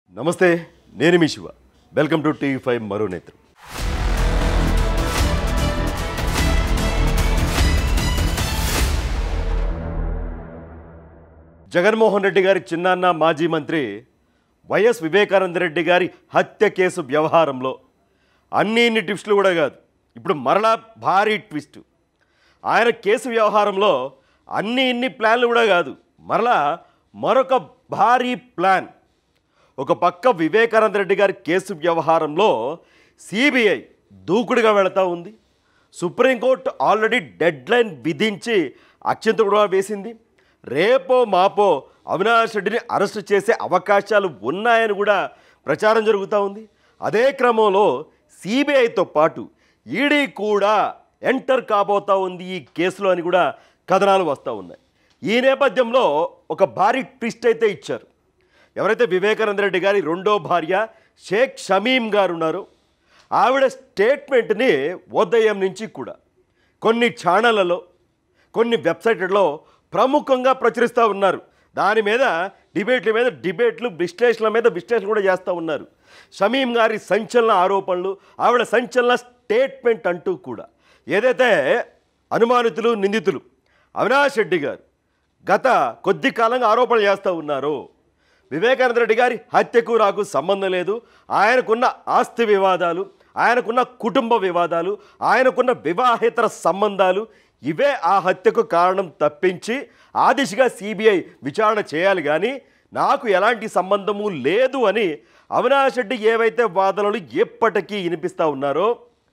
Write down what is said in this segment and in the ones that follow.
నమస్తే నేను మీ Shiva welcome to TV five మరో నేత్రం జగన్మోహన్ రెడ్డి గారి చిన్నాన్న మాజీ మంత్రి వైఎస్ వివేకానంద రెడ్డి గారి హత్య కేసు వ్యవహారంలో అన్ని ఇన్ని ట్విస్టులు కూడా కాదు ఇప్పుడు మరలా భారీ ట్విస్ట్ ఆయన కేసు వ్యవహారంలో అన్ని ఇన్ని ప్లాన్లు కూడా కాదు మరలా మరొక భారీ ప్లాన్ ఒక పక్క వివేకానంద రెడ్డి గారి కేసు వ్యవహారంలో సిబిఐ దూకుడుగా వెళతా ఉంది సుప్రీంకోర్టు ఆల్రెడీ డెడ్ లైన్ విధించి అత్యంత కూడా వేసింది రేపో మాపో అవినాష్ రెడ్డిని అరెస్ట్ చేసే అవకాశాలు ఉన్నాయని కూడా ప్రచారం జరుగుతూ ఉంది అదే క్రమంలో సిబిఐతో పాటు ఈడీ కూడా ఎంటర్ కాబోతా ఉంది ఈ కేసులో అని కూడా కథనాలు వస్తూ ఉన్నాయి ఈ నేపథ్యంలో ఒక భారీ ట్విస్ట్ అయితే ఇచ్చారు ఎవరైతే వివేకానంద రెడ్డి గారి రెండో భార్య షేక్ షమీం గారు ఉన్నారో ఆవిడ స్టేట్మెంట్ని ఉదయం నుంచి కూడా కొన్ని ఛానళ్లలో కొన్ని వెబ్సైట్లలో ప్రముఖంగా ప్రచురిస్తూ ఉన్నారు దాని మీద డిబేట్ల మీద డిబేట్లు విశ్లేషణల మీద విశ్లేషణ కూడా చేస్తూ ఉన్నారు షమీం గారి సంచలన ఆరోపణలు ఆవిడ సంచలన స్టేట్మెంట్ అంటూ కూడా ఏదైతే అనుమానితులు నిందితులు అవినాష్ రెడ్డి గారు గత కొద్ది కాలంగా ఆరోపణలు చేస్తూ ఉన్నారు వివేకానంద రెడ్డి గారి హత్యకు నాకు సంబంధం లేదు ఆయనకున్న ఆస్తి వివాదాలు ఆయనకున్న కుటుంబ వివాదాలు ఆయనకున్న వివాహేతర సంబంధాలు ఇవే ఆ హత్యకు కారణం తప్పించి ఆ దిశగా సిబిఐ విచారణ చేయాలి కానీ నాకు ఎలాంటి సంబంధము లేదు అని అవినాష్ రెడ్డి ఏవైతే వాదనలు ఎప్పటికీ వినిపిస్తూ ఉన్నారో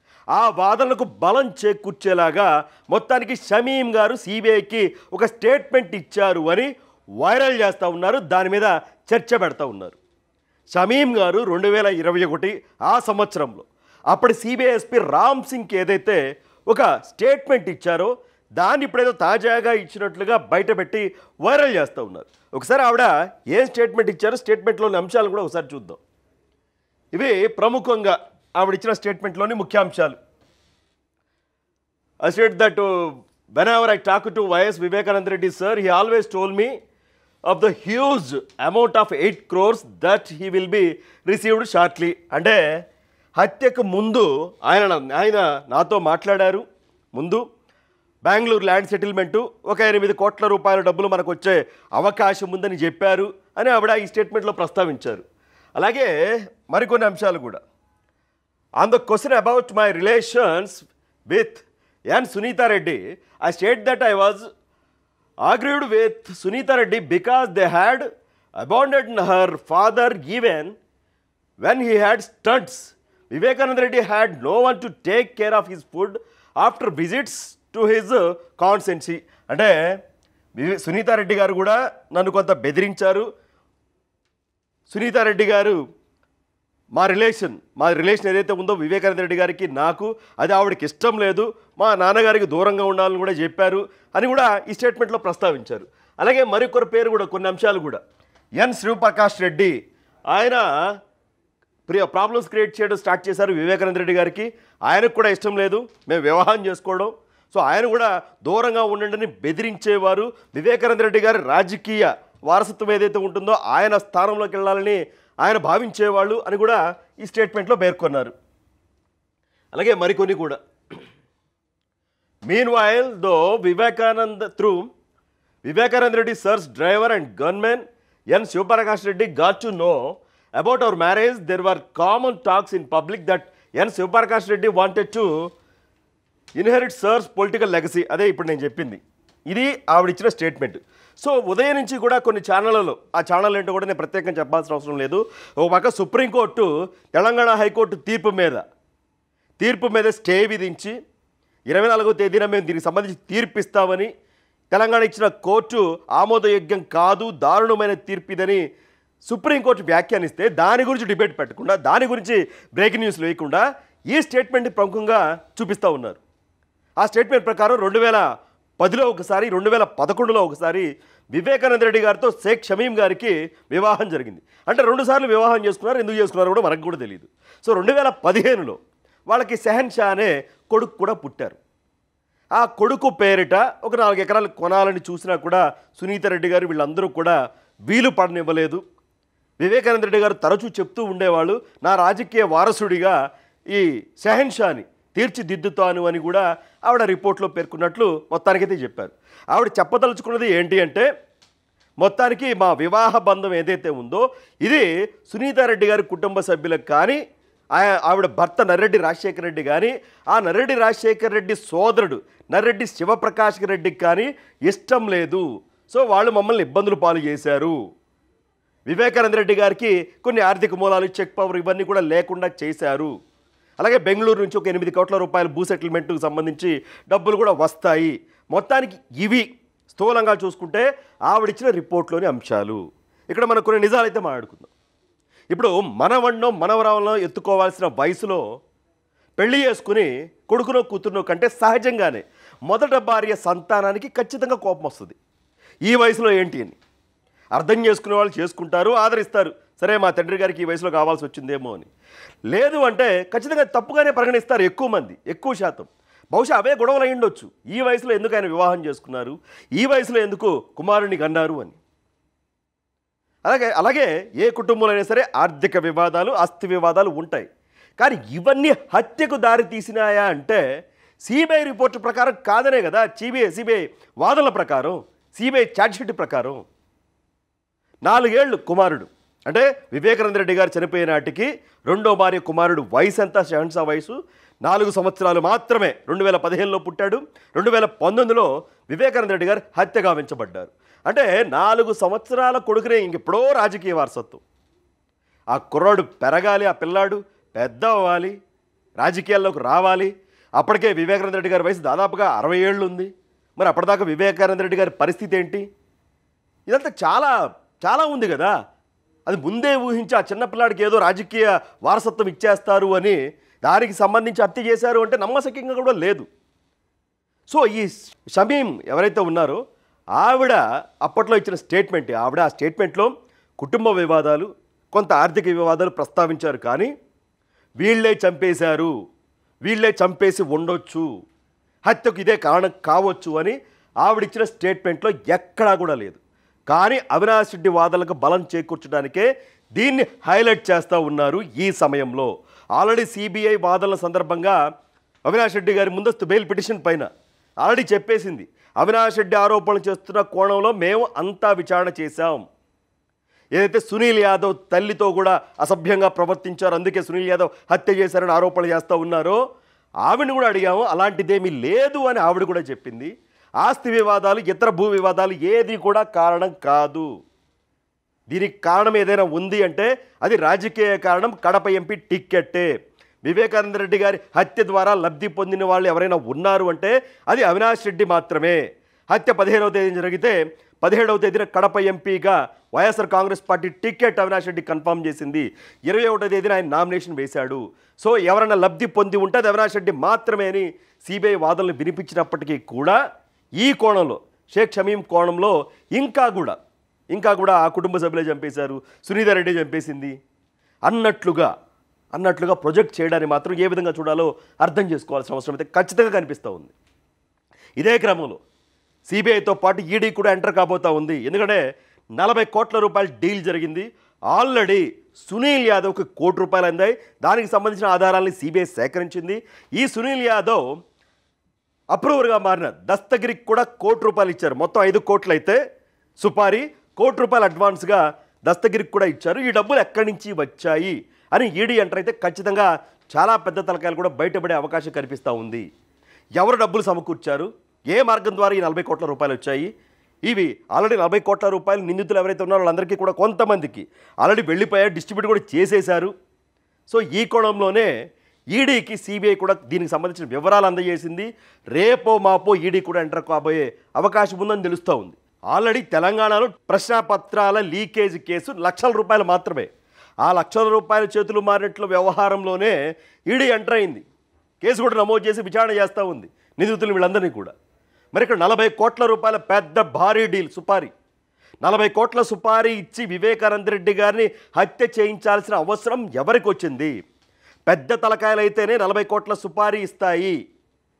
ఆ వాదనలకు బలం చేకూర్చేలాగా మొత్తానికి షమీం గారు సిబిఐకి ఒక స్టేట్మెంట్ ఇచ్చారు అని వైరల్ చేస్తూ ఉన్నారు దాని మీద చర్చ పెడతా ఉన్నారు షమీం గారు రెండు వేల ఇరవై ఒకటి ఆ సంవత్సరంలో అప్పటి సిబిఐ ఎస్పీ రామ్ సింగ్కి ఏదైతే ఒక స్టేట్మెంట్ ఇచ్చారో దాన్ని ఇప్పుడేదో తాజాగా ఇచ్చినట్లుగా బయటపెట్టి వైరల్ చేస్తూ ఉన్నారు ఒకసారి ఆవిడ ఏం స్టేట్మెంట్ ఇచ్చారో స్టేట్మెంట్లోని అంశాలు కూడా ఒకసారి చూద్దాం ఇవి ప్రముఖంగా ఆవిడ ఇచ్చిన స్టేట్మెంట్లోని ముఖ్యాంశాలు I said that uh, whenever I talk to YS Vivekanand Reddy sir, he always told me of the huge amount of 8 crores that he will be received shortly. అంటే హత్యకు ముందు ఆయన ఆయన నాతో మాట్లాడారు ముందు బెంగళూరు ల్యాండ్ సెటిల్మెంటు ఒక ఎనిమిది కోట్ల రూపాయల డబ్బులు మనకు వచ్చే అవకాశం ఉందని చెప్పారు అని ఆవిడ ఈ స్టేట్మెంట్లో ప్రస్తావించారు అలాగే మరికొన్ని అంశాలు కూడా On the question about my relations with N. Sunita Reddy, I said that I was agreed with Sunita Reddy because they had abandoned her father even when he had stunts. Vivekananda Reddy had no one to take care of his food after visits to his uh, constancy. అంటే వివే- సునీతా రెడ్డి గారు కూడా నన్ను కొంత బెదిరించారు సునీతా రెడ్డి గారు మా relation మా relation ఏదైతే ఉందో వివేకానంద రెడ్డి గారికి నాకు అది ఆవిడకి ఇష్టం లేదు మా నాన్నగారికి దూరంగా ఉండాలని కూడా చెప్పారు అని కూడా ఈ స్టేట్మెంట్లో ప్రస్తావించారు అలాగే మరొకరి పేరు కూడా కొన్ని అంశాలు కూడా ఎన్ శివప్రకాష్ రెడ్డి ఆయన ప్రియ ప్రాబ్లమ్స్ క్రియేట్ చేయడం స్టార్ట్ చేశారు వివేకానంద రెడ్డి గారికి ఆయనకు కూడా ఇష్టం లేదు మేము వివాహం చేసుకోవడం సో ఆయన కూడా దూరంగా ఉండండి బెదిరించేవారు వివేకానంద రెడ్డి గారి రాజకీయ వారసత్వం ఏదైతే ఉంటుందో ఆయన స్థానంలోకి వెళ్ళాలని ఆయన భావించేవాళ్ళు అని కూడా ఈ స్టేట్మెంట్లో పేర్కొన్నారు అలాగే మరికొన్ని కూడా meanwhile though Vivekanand through Vivekananda Reddy sir's driver and gunmen N Sivaprakash Reddy got to know about our marriage there were common talks in public that N Sivaprakash Reddy wanted to inherit sir's political legacy అదే ఇప్పుడు నేను చెప్పింది ఇది ఆవిడిచ్చిన స్టేట్మెంట్ సో ఉదయం నుంచి కూడా కొన్ని ఛానళ్ళలో ఆ ఛానల్ ఏంటో కూడా నేను ప్రత్యేకంగా చెప్పాల్సిన అవసరం లేదు ఒక పక్క సుప్రీంకోర్టు తెలంగాణ హైకోర్టు తీర్పు మీద తీర్పు మీద స్టే విధించి ఇరవై నాలుగో తేదీన మేము దీనికి సంబంధించి తీర్పు ఇస్తామని తెలంగాణ ఇచ్చిన కోర్టు ఆమోదయోగ్యం కాదు దారుణమైన తీర్పు ఇదని సుప్రీంకోర్టు వ్యాఖ్యానిస్తే దాని గురించి డిబేట్ పెట్టకుండా దాని గురించి బ్రేకింగ్ న్యూస్ వేయకుండా ఈ స్టేట్మెంట్ ప్రముఖంగా చూపిస్తూ ఉన్నారు ఆ స్టేట్మెంట్ ప్రకారం రెండు వేల పదిలో ఒకసారి రెండు వేల పదకొండులో ఒకసారి వివేకానంద రెడ్డి గారితో షేక్ షమీం గారికి వివాహం జరిగింది అంటే రెండుసార్లు వివాహం చేసుకున్నారు ఎందుకు చేసుకున్నారో కూడా మనకు కూడా తెలియదు సో రెండు వేల పదిహేనులో వాళ్ళకి సెహన్ షా అనే కొడుకు కూడా పుట్టారు ఆ కొడుకు పేరిట ఒక నాలుగు ఎకరాలు కొనాలని చూసినా కూడా సునీత రెడ్డి గారు వీళ్ళందరూ కూడా వీలు పడనివ్వలేదు వివేకానంద రెడ్డి గారు తరచూ చెప్తూ ఉండేవాళ్ళు నా రాజకీయ వారసుడిగా ఈ షహన్షాని తీర్చిదిద్దుతాను అని కూడా ఆవిడ రిపోర్ట్లో పేర్కొన్నట్లు మొత్తానికైతే చెప్పారు ఆవిడ చెప్పదలుచుకున్నది ఏంటి అంటే మొత్తానికి మా వివాహ బంధం ఏదైతే ఉందో ఇది సునీతారెడ్డి గారి కుటుంబ సభ్యులకు కానీ ఆ- ఆవిడ భర్త నర్రెడ్డి రాజశేఖర రెడ్డి కానీ ఆ నర్రెడ్డి రాజశేఖర రెడ్డి సోదరుడు నర్రెడ్డి శివప్రకాష్ రెడ్డికి కానీ ఇష్టం లేదు సో వాళ్ళు మమ్మల్ని ఇబ్బందులు పాలు చేశారు వివేకానంద రెడ్డి గారికి కొన్ని ఆర్థిక మూలాలు చెక్ పవర్ ఇవన్నీ కూడా లేకుండా చేశారు అలాగే బెంగళూరు నుంచి ఒక ఎనిమిది కోట్ల రూపాయల భూ సెటిల్మెంట్కు సంబంధించి డబ్బులు కూడా వస్తాయి మొత్తానికి ఇవి స్థూలంగా చూసుకుంటే ఆవిడిచ్చిన రిపోర్ట్లోని అంశాలు ఇక్కడ మనం కొన్ని నిజాలైతే మాట్లాడుకుందాం ఇప్పుడు మనవన్నో మనవరాలను ఎత్తుకోవాల్సిన వయసులో పెళ్లి చేసుకుని కొడుకునో కూతురునో కంటే సహజంగానే మొదట భార్య సంతానానికి ఖచ్చితంగా కోపం వస్తుంది ఈ వయసులో ఏంటి అని అర్థం చేసుకునే వాళ్ళు చేసుకుంటారు ఆదరిస్తారు సరే మా తండ్రి గారికి ఈ వయసులో కావాల్సి వచ్చిందేమో అని లేదు అంటే ఖచ్చితంగా తప్పుగానే పరిగణిస్తారు ఎక్కువ మంది ఎక్కువ శాతం బహుశా అవే గొడవలు అయి ఉండొచ్చు ఈ వయసులో ఎందుకు ఆయన వివాహం చేసుకున్నారు ఈ వయసులో ఎందుకు కుమారుని కన్నారు అని అలాగే అలాగే ఏ కుటుంబంలో అయినా సరే ఆర్థిక వివాదాలు ఆస్తి వివాదాలు ఉంటాయి కానీ ఇవన్నీ హత్యకు దారి తీసినాయా అంటే సిబిఐ రిపోర్టు ప్రకారం కాదనే కదా సిబిఐ సిబిఐ వాదనల ప్రకారం సిబిఐ ఛార్జ్షీట్ ప్రకారం నాలుగేళ్లు కుమారుడు అంటే వివేకానంద రెడ్డి గారు చనిపోయే నాటికి రెండో భార్య కుమారుడు వయసు ఎంత షహన్షా వయసు నాలుగు సంవత్సరాలు మాత్రమే రెండు వేల పదిహేనులో పుట్టాడు రెండు వేల పంతొమ్మిదిలో వివేకానంద రెడ్డి గారు హత్య గావించబడ్డారు అంటే నాలుగు సంవత్సరాల కొడుకునే ఇంకెప్పుడో రాజకీయ వారసత్వం ఆ కుర్రాడు పెరగాలి ఆ పిల్లాడు పెద్ద అవ్వాలి రాజకీయాల్లోకి రావాలి అప్పటికే వివేకానంద రెడ్డి గారి వయసు దాదాపుగా అరవై ఏళ్ళు ఉంది మరి అప్పటిదాకా వివేకానంద రెడ్డి గారి పరిస్థితి ఏంటి ఇదంతా చాలా చాలా ఉంది కదా అది ముందే ఊహించి ఆ చిన్న పిల్లాడికి ఏదో రాజకీయ వారసత్వం ఇచ్చేస్తారు అని దానికి సంబంధించి హత్య చేశారు అంటే నమ్మశక్యంగా కూడా లేదు సో ఈ షమీం ఎవరైతే ఉన్నారో ఆవిడ అప్పట్లో ఇచ్చిన స్టేట్మెంట్ ఆవిడ ఆ స్టేట్మెంట్లో కుటుంబ వివాదాలు కొంత ఆర్థిక వివాదాలు ప్రస్తావించారు కానీ వీళ్ళే చంపేశారు వీళ్ళే చంపేసి ఉండొచ్చు హత్యకు ఇదే కారణం కావచ్చు అని ఆవిడిచ్చిన స్టేట్మెంట్లో ఎక్కడా కూడా లేదు కానీ అవినాష్ రెడ్డి వాదనలకు బలం చేకూర్చడానికే దీన్ని హైలైట్ చేస్తూ ఉన్నారు ఈ సమయంలో ఆల్రెడీ సిబిఐ వాదనల సందర్భంగా అవినాష్ రెడ్డి గారి ముందస్తు బెయిల్ పిటిషన్ పైన ఆల్రెడీ చెప్పేసింది అవినాష్ రెడ్డి ఆరోపణలు చేస్తున్న కోణంలో మేము అంతా విచారణ చేశాం ఏదైతే సునీల్ యాదవ్ తల్లితో కూడా అసభ్యంగా ప్రవర్తించారు అందుకే సునీల్ యాదవ్ హత్య చేశారని ఆరోపణలు చేస్తూ ఉన్నారో ఆవిడని కూడా అడిగాము అలాంటిదేమీ లేదు అని ఆవిడ కూడా చెప్పింది ఆస్తి వివాదాలు ఇతర భూ వివాదాలు ఏది కూడా కారణం కాదు దీనికి కారణం ఏదైనా ఉంది అంటే అది రాజకీయ కారణం కడప ఎంపీ టిక్కెట్టే వివేకానంద రెడ్డి గారి హత్య ద్వారా లబ్ధి పొందిన వాళ్ళు ఎవరైనా ఉన్నారు అంటే అది అవినాష్ రెడ్డి మాత్రమే హత్య పదిహేనవ తేదీన జరిగితే పదిహేడవ తేదీన కడప ఎంపీగా YSR Congress party ticket Avinash Reddy confirm చేసింది ఇరవై ఒకటో తేదీన ఆయన నామినేషన్ వేశాడు సో ఎవరైనా లబ్ధి పొంది ఉంటే అది అవినాష్ రెడ్డి మాత్రమే అని సిబిఐ వాదనలు వినిపించినప్పటికీ కూడా ఈ కోణంలో షేక్ షమీం కోణంలో ఇంకా కూడా ఇంకా కూడా ఆ కుటుంబ సభ్యులే చంపేశారు సునీత రెడ్డి చంపేసింది అన్నట్లుగా అన్నట్లుగా ప్రొజెక్ట్ చేయడాన్ని మాత్రం ఏ విధంగా చూడాలో అర్థం చేసుకోవాల్సిన అవసరం అయితే ఖచ్చితంగా కనిపిస్తూ ఉంది ఇదే క్రమంలో సిబిఐతో పాటు ఈడీ కూడా ఎంటర్ కాబోతా ఉంది ఎందుకంటే నలభై కోట్ల రూపాయల డీల్ జరిగింది ఆల్రెడీ సునీల్ యాదవ్కి కోటి రూపాయలు అందాయి దానికి సంబంధించిన ఆధారాలని సిబిఐ సేకరించింది ఈ సునీల్ యాదవ్ అప్రూవర్గా మారిన దస్తగిరికి కూడా కోటి రూపాయలు ఇచ్చారు మొత్తం ఐదు కోట్లు అయితే సుపారీ కోటి రూపాయలు అడ్వాన్స్గా దస్తగిరికి కూడా ఇచ్చారు ఈ డబ్బులు ఎక్కడి నుంచి వచ్చాయి అని ఈడీ ఎంటర్ అయితే ఖచ్చితంగా చాలా పెద్ద తలకాయలు కూడా బయటపడే అవకాశం కనిపిస్తూ ఉంది ఎవరు డబ్బులు సమకూర్చారు ఏ మార్గం ద్వారా ఈ నలభై కోట్ల రూపాయలు వచ్చాయి ఇవి ఆల్రెడీ నలభై కోట్ల రూపాయలు నిందితులు ఎవరైతే ఉన్నారో వాళ్ళందరికీ కూడా కొంతమందికి ఆల్రెడీ వెళ్ళిపోయారు డిస్ట్రిబ్యూట్ కూడా చేసేశారు సో ఈ కోణంలోనే ఈడీకి సిబిఐ కూడా దీనికి సంబంధించిన వివరాలు అందజేసింది రేపో మాపో ఈడీ కూడా ఎంటర్ కాబోయే అవకాశం ఉందని తెలుస్తూ ఉంది ఆల్రెడీ తెలంగాణలో ప్రశ్నాపత్రాల లీకేజ్ కేసు లక్షల రూపాయలు మాత్రమే ఆ లక్షల రూపాయల చేతులు మారినట్లు వ్యవహారంలోనే ఈడీ ఎంటర్ అయింది కేసు కూడా నమోదు చేసి విచారణ చేస్తూ ఉంది నిందితులు వీళ్ళందరినీ కూడా మరి ఇక్కడ నలభై కోట్ల రూపాయల పెద్ద భారీ డీల్ సుపారీ నలభై కోట్ల సుపారీ ఇచ్చి వివేకానంద రెడ్డి గారిని హత్య చేయించాల్సిన అవసరం ఎవరికి వచ్చింది పెద్ద తలకాయలైతేనే నలభై కోట్ల సుపారీ ఇస్తాయి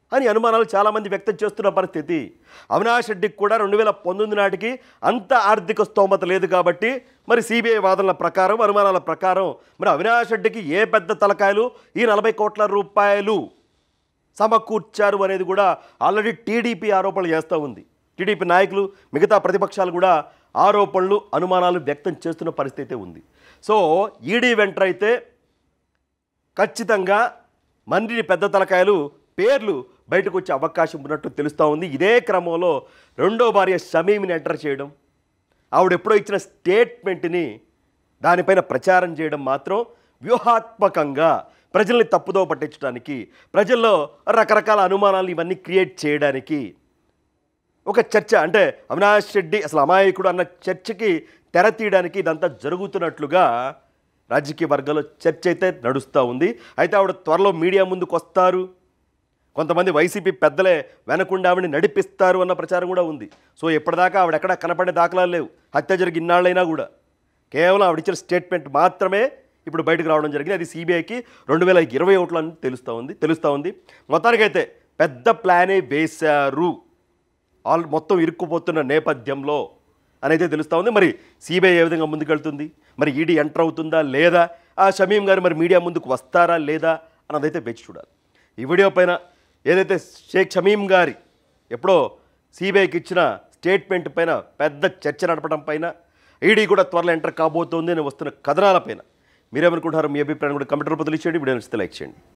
అని అనుమానాలు చాలామంది వ్యక్తం చేస్తున్న పరిస్థితి అవినాష్ రెడ్డికి కూడా రెండు వేల పంతొమ్మిది నాటికి అంత ఆర్థిక స్తోమత లేదు కాబట్టి మరి సిబిఐ వాదనల ప్రకారం అనుమానాల ప్రకారం మరి అవినాష్ రెడ్డికి ఏ పెద్ద తలకాయలు ఈ నలభై కోట్ల రూపాయలు సమకూర్చారు అనేది కూడా ఆల్రెడీ టీడీపీ ఆరోపణలు చేస్తూ ఉంది టీడీపీ నాయకులు మిగతా ప్రతిపక్షాలు కూడా ఆరోపణలు అనుమానాలు వ్యక్తం చేస్తున్న పరిస్థితి ఉంది సో ఈడీ వెంటర్ అయితే ఖచ్చితంగా మంత్రి పెద్ద తలకాయలు పేర్లు బయటకు వచ్చే అవకాశం ఉన్నట్టు తెలుస్తూ ఉంది ఇదే క్రమంలో రెండో భార్య షమీమిని ఎంటర్ చేయడం ఆవిడ ఎప్పుడో ఇచ్చిన స్టేట్మెంట్ని దానిపైన ప్రచారం చేయడం మాత్రం వ్యూహాత్మకంగా ప్రజల్ని తప్పుదో పట్టించడానికి ప్రజల్లో రకరకాల అనుమానాలు ఇవన్నీ క్రియేట్ చేయడానికి ఒక చర్చ అంటే అవినాష్ రెడ్డి అసలు అమాయకుడు అన్న చర్చకి తెర తీయడానికి ఇదంతా జరుగుతున్నట్లుగా రాజకీయ వర్గాల్లో చర్చ అయితే నడుస్తూ ఉంది అయితే ఆవిడ త్వరలో మీడియా ముందుకు వస్తారు కొంతమంది వైసీపీ పెద్దలే వెనకుండా ఆవిడని నడిపిస్తారు అన్న ప్రచారం కూడా ఉంది సో ఎప్పటిదాకా ఆవిడ ఎక్కడ కనపడే దాఖలాలు లేవు హత్య జరిగి ఇన్నాళ్ళైనా కూడా కేవలం ఆవిడ ఇచ్చిన స్టేట్మెంట్ మాత్రమే ఇప్పుడు బయటకు రావడం జరిగింది అది సిబిఐకి రెండు వేల ఇరవై ఒకటిలో అని తెలుస్తూ ఉంది తెలుస్తూ ఉంది మొత్తానికైతే పెద్ద ప్లానే వేశారు ఆల్ మొత్తం ఇరుక్కుపోతున్న నేపథ్యంలో అనేది తెలుస్తూ ఉంది మరి సిబిఐ ఏ విధంగా ముందుకెళ్తుంది మరి ఈడీ ఎంటర్ అవుతుందా లేదా ఆ షమీం గారు మరి మీడియా ముందుకు వస్తారా లేదా అన్నదైతే వేచి చూడాలి ఈ వీడియో పైన ఏదైతే షేక్ షమీం గారి ఎప్పుడో సిబిఐకి ఇచ్చిన స్టేట్మెంట్ పైన పెద్ద చర్చ నడపడం పైన ఈడీ కూడా త్వరలో ఎంటర్ కాబోతోంది అని వస్తున్న కథనాల పైన మీరేమనుకుంటారు మీ అభిప్రాయం కూడా కమెంటర్ బదిలీ చేయండి వీడియో నచ్చితే లైక్ చేయండి